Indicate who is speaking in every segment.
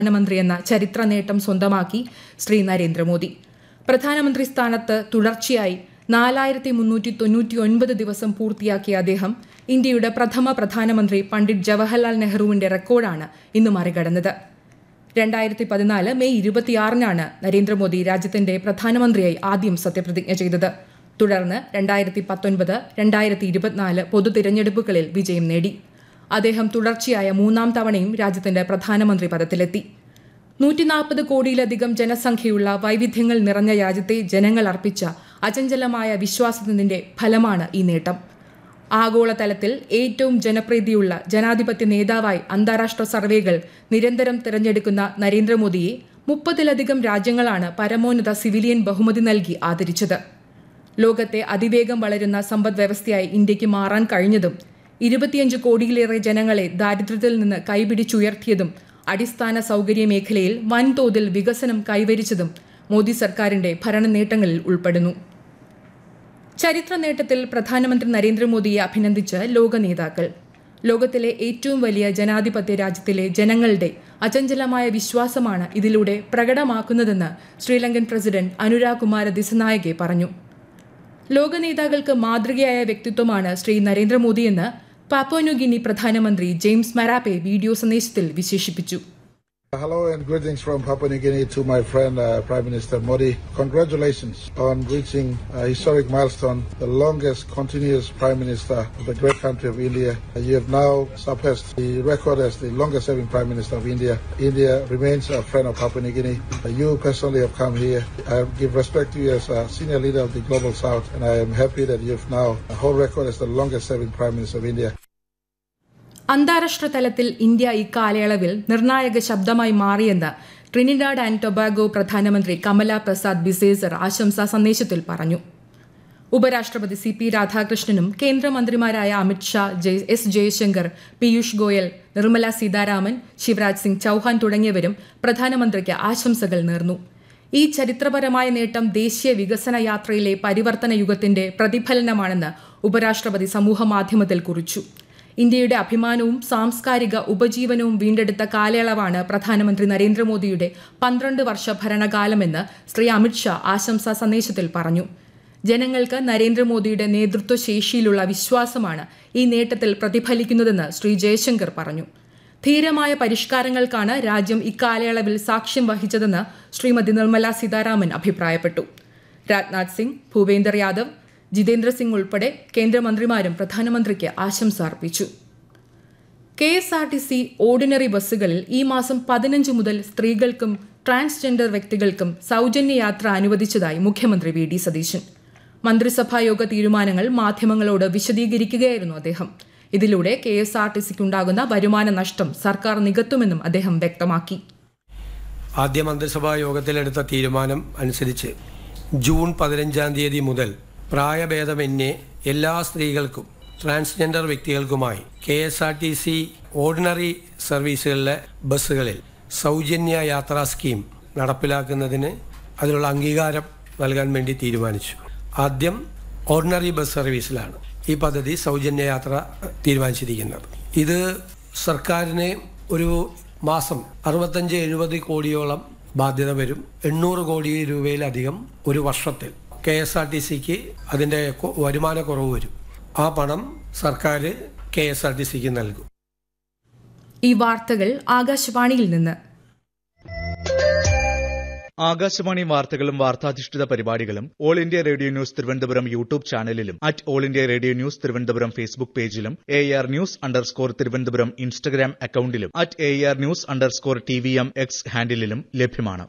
Speaker 1: പ്രധാനമന്ത്രി എന്ന ചരിത്ര നേട്ടം സ്വന്തമാക്കി ശ്രീ നരേന്ദ്രമോദി പ്രധാനമന്ത്രി സ്ഥാനത്ത് തുടർച്ചയായി നാലായിരത്തി മുന്നൂറ്റി തൊണ്ണൂറ്റി ഒൻപത് ദിവസം പൂർത്തിയാക്കിയ അദ്ദേഹം ഇന്ത്യയുടെ പ്രഥമ പ്രധാനമന്ത്രി പണ്ഡിറ്റ് ജവഹർലാൽ നെഹ്റുവിന്റെ റെക്കോർഡാണ് ഇന്ന് മറികടന്നത് രണ്ടായിരത്തി പതിനാല് മെയ് ഇരുപത്തിയാറിനാണ് നരേന്ദ്രമോദി രാജ്യത്തിന്റെ പ്രധാനമന്ത്രിയായി ആദ്യം സത്യപ്രതിജ്ഞ ചെയ്തത് തുടർന്ന് രണ്ടായിരത്തി പത്തൊൻപത് രണ്ടായിരത്തി ഇരുപത്തിനാല് പൊതു തിരഞ്ഞെടുപ്പുകളിൽ വിജയം നേടി അദ്ദേഹം തുടർച്ചയായ മൂന്നാം തവണയും രാജ്യത്തിന്റെ പ്രധാനമന്ത്രി പദത്തിലെത്തി നൂറ്റി നാൽപ്പത് കോടിയിലധികം ജനസംഖ്യയുള്ള വൈവിധ്യങ്ങൾ നിറഞ്ഞ രാജ്യത്തെ ജനങ്ങൾ അർപ്പിച്ച അചഞ്ചലമായ വിശ്വാസത്തിന്റെ ഫലമാണ് ഈ നേട്ടം ആഗോളതലത്തിൽ ഏറ്റവും ജനപ്രീതിയുള്ള ജനാധിപത്യ നേതാവായി അന്താരാഷ്ട്ര സർവേകൾ നിരന്തരം തിരഞ്ഞെടുക്കുന്ന നരേന്ദ്രമോദിയെ മുപ്പതിലധികം രാജ്യങ്ങളാണ് പരമോന്നത സിവിലിയൻ ബഹുമതി നൽകി ആദരിച്ചത് ലോകത്തെ അതിവേഗം വളരുന്ന സമ്പദ് വ്യവസ്ഥയായി ഇന്ത്യക്ക് മാറാൻ കഴിഞ്ഞതും ഇരുപത്തിയഞ്ച് കോടിയിലേറെ ജനങ്ങളെ ദാരിദ്ര്യത്തിൽ നിന്ന് കൈപിടിച്ചുയർത്തിയതും അടിസ്ഥാന സൗകര്യ മേഖലയിൽ വൻതോതിൽ വികസനം കൈവരിച്ചതും മോദി സർക്കാരിന്റെ ഭരണ നേട്ടങ്ങളിൽ ഉൾപ്പെടുന്നു ചരിത്ര നേട്ടത്തിൽ പ്രധാനമന്ത്രി നരേന്ദ്രമോദിയെ അഭിനന്ദിച്ച് ലോക നേതാക്കൾ ലോകത്തിലെ ഏറ്റവും വലിയ ജനാധിപത്യ രാജ്യത്തിലെ ജനങ്ങളുടെ അചഞ്ചലമായ വിശ്വാസമാണ് ഇതിലൂടെ പ്രകടമാക്കുന്നതെന്ന് ശ്രീലങ്കൻ പ്രസിഡന്റ് അനുരാഗ് കുമാര ദിസനായകെ പറഞ്ഞു ലോക നേതാക്കൾക്ക് മാതൃകയായ വ്യക്തിത്വമാണ് ശ്രീ നരേന്ദ്രമോദിയെന്ന് പാപ്പോന്യൂഗിനി പ്രധാനമന്ത്രി ജെയിംസ് മറാപ്പെ വീഡിയോ സന്ദേശത്തിൽ വിശേഷിപ്പിച്ചു
Speaker 2: Hello and greetings from Papua New Guinea to my friend uh, Prime Minister Modi. Congratulations on reaching a historic milestone, the longest continuous Prime Minister of the great country of India. You have now surpassed the record as the longest serving Prime Minister of India. India remains a friend of Papua New Guinea. You personally have come here. I give respect to you as a senior leader of the Global South and I am happy that you have now a whole record as the longest serving Prime Minister of India.
Speaker 1: അന്താരാഷ്ട്ര തലത്തിൽ India ഇക്കാലയളവിൽ നിർണായക ശബ്ദമായി മാറിയെന്ന് Trinidad and Tobago പ്രധാനമന്ത്രി കമല പ്രസാദ് ബിസേസർ ആശംസാ സന്ദേശത്തിൽ പറഞ്ഞു ഉപരാഷ്ട്രപതി സി പി രാധാകൃഷ്ണനും കേന്ദ്രമന്ത്രിമാരായ അമിത്ഷാ ജയ് എസ് ജയശങ്കർ പീയൂഷ് ഗോയൽ നിർമ്മല സീതാരാമൻ ശിവരാജ് സിംഗ് ചൌഹാൻ തുടങ്ങിയവരും പ്രധാനമന്ത്രിക്ക് ആശംസകൾ നേർന്നു ഈ ചരിത്രപരമായ നേട്ടം ദേശീയ വികസന യാത്രയിലെ പരിവർത്തന യുഗത്തിന്റെ പ്രതിഫലനമാണെന്ന് ഉപരാഷ്ട്രപതി സമൂഹമാധ്യമത്തിൽ കുറിച്ചു ഇന്ത്യയുടെ അഭിമാനവും സാംസ്കാരിക ഉപജീവനവും വീണ്ടെടുത്ത കാലയളവാണ് പ്രധാനമന്ത്രി നരേന്ദ്രമോദിയുടെ പന്ത്രണ്ട് വർഷ ഭരണകാലമെന്ന് ശ്രീ അമിത്ഷാ ആശംസാ സന്ദേശത്തിൽ പറഞ്ഞു ജനങ്ങൾക്ക് നരേന്ദ്രമോദിയുടെ നേതൃത്വ ശേഷിയിലുള്ള വിശ്വാസമാണ് ഈ നേട്ടത്തിൽ പ്രതിഫലിക്കുന്നതെന്ന് ശ്രീ ജയശങ്കർ പറഞ്ഞു ധീരമായ പരിഷ്കാരങ്ങൾക്കാണ് രാജ്യം ഇക്കാലയളവിൽ സാക്ഷ്യം വഹിച്ചതെന്ന് ശ്രീമതി നിർമ്മല സീതാരാമൻ അഭിപ്രായപ്പെട്ടു രാജ്നാഥ് സിംഗ് ഭൂപേന്ദർ യാദവ് ജിതേന്ദ്ര സിംഗ് ഉൾപ്പെടെ കേന്ദ്രമന്ത്രിമാരും പ്രധാനമന്ത്രിക്ക് ആശംസ അർപ്പിച്ചു K S R T C ordinary ബസ്സുകളിൽ ഈ മാസം പതിനഞ്ച് മുതൽ സ്ത്രീകൾക്കും ട്രാൻസ്ജെൻഡർ വ്യക്തികൾക്കും സൗജന്യ യാത്ര അനുവദിച്ചതായി മുഖ്യമന്ത്രി വി ഡി സതീശൻ മന്ത്രിസഭായോഗ തീരുമാനങ്ങൾ മാധ്യമങ്ങളോട് വിശദീകരിക്കുകയായിരുന്നു അദ്ദേഹം ഇതിലൂടെ കെ എസ് ആർ ടി സിക്കുണ്ടാകുന്ന വരുമാന നഷ്ടം സർക്കാർ നികത്തുമെന്നും അദ്ദേഹം വ്യക്തമാക്കി
Speaker 3: ആദ്യ മന്ത്രിസഭാ യോഗത്തിലെടുത്ത തീരുമാനം അനുസരിച്ച് ജൂൺ പതിനഞ്ചാം തീയതി മുതൽ പ്രായഭേദമന്യേ എല്ലാ സ്ത്രീകൾക്കും ട്രാൻസ്ജെൻഡർ വ്യക്തികൾക്കുമായി K S R T C ordinary സർവീസുകളിലെ ബസ്സുകളിൽ സൗജന്യ യാത്രാ സ്കീം നടപ്പിലാക്കുന്നതിന് അതിനുള്ള അംഗീകാരം നൽകാൻ വേണ്ടി തീരുമാനിച്ചു ആദ്യം ഓർഡിനറി ബസ് സർവീസിലാണ് ഈ പദ്ധതി സൗജന്യ യാത്ര തീരുമാനിച്ചിരിക്കുന്നത് ഇത് സർക്കാരിന് ഒരു മാസം അറുപത്തഞ്ച് എഴുപത് കോടിയോളം ബാധ്യത വരും എണ്ണൂറ് കോടി രൂപയിലധികം ഒരു വർഷത്തിൽ കെ എസ് ആർ ടി സിക്ക് അതിൻ്റെ വരുമാന കുറവ് വരും ആ പണം സർക്കാർ കെ എസ് ആർ ടി സിക്ക് നൽകും
Speaker 1: ഈ വാർത്തകൾ ആകാശവാണിയിൽ നിന്ന്
Speaker 4: ആകാശവാണി വാർത്തകളും വാർത്താധിഷ്ഠിത പരിപാടികളും all India radio news Thiruvananthapuram YouTube ചാനലിലും at all India radio news Thiruvananthapuram Facebook പേജിലും A R news underscore Thiruvananthapuram Instagram അക്കൌണ്ടിലും at A R news underscore T V M X ഹാൻഡിലും ലഭ്യമാണ്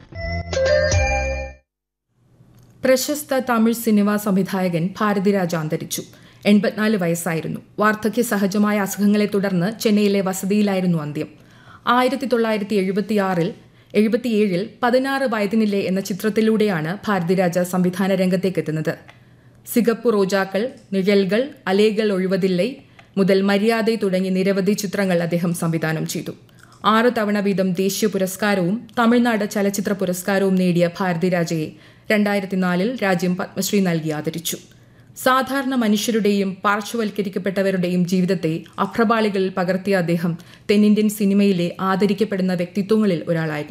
Speaker 1: പ്രശസ്ത തമിഴ് സിനിമാ സംവിധായകൻ ഭാരതിരാജ അന്തരിച്ചു എൺപത്തിനാല് വയസ്സായിരുന്നു വാർദ്ധക്യ സഹജമായ അസുഖങ്ങളെ തുടർന്ന് ചെന്നൈയിലെ വസതിയിലായിരുന്നു അന്ത്യം ആയിരത്തി തൊള്ളായിരത്തി എഴുപത്തിയാറിൽ എഴുപത്തിയേഴിൽ പതിനാറ് വയതിനില്ലേ എന്ന ചിത്രത്തിലൂടെയാണ് ഭാരതിരാജ സംവിധാന രംഗത്തേക്കെത്തുന്നത് സിഗപ്പു റോജാക്കൾ നിഴൽകൾ അലേകൾ ഒഴിവതില്ലേ മുതൽ മര്യാദ തുടങ്ങി നിരവധി ചിത്രങ്ങൾ അദ്ദേഹം സംവിധാനം ചെയ്തു ആറ് തവണ വീതം ദേശീയ പുരസ്കാരവും തമിഴ്നാട് ചലച്ചിത്ര പുരസ്കാരവും നേടിയ ഭാരതിരാജയെ രണ്ടായിരത്തി നാലിൽ രാജ്യം പത്മശ്രീ നൽകി ആദരിച്ചു സാധാരണ മനുഷ്യരുടെയും പാർശ്വവൽക്കരിക്കപ്പെട്ടവരുടെയും ജീവിതത്തെ അപ്രപാളികളിൽ പകർത്തിയ അദ്ദേഹം തെന്നിന്ത്യൻ സിനിമയിലെ ആദരിക്കപ്പെടുന്ന വ്യക്തിത്വങ്ങളിൽ ഒരാളായിരുന്നു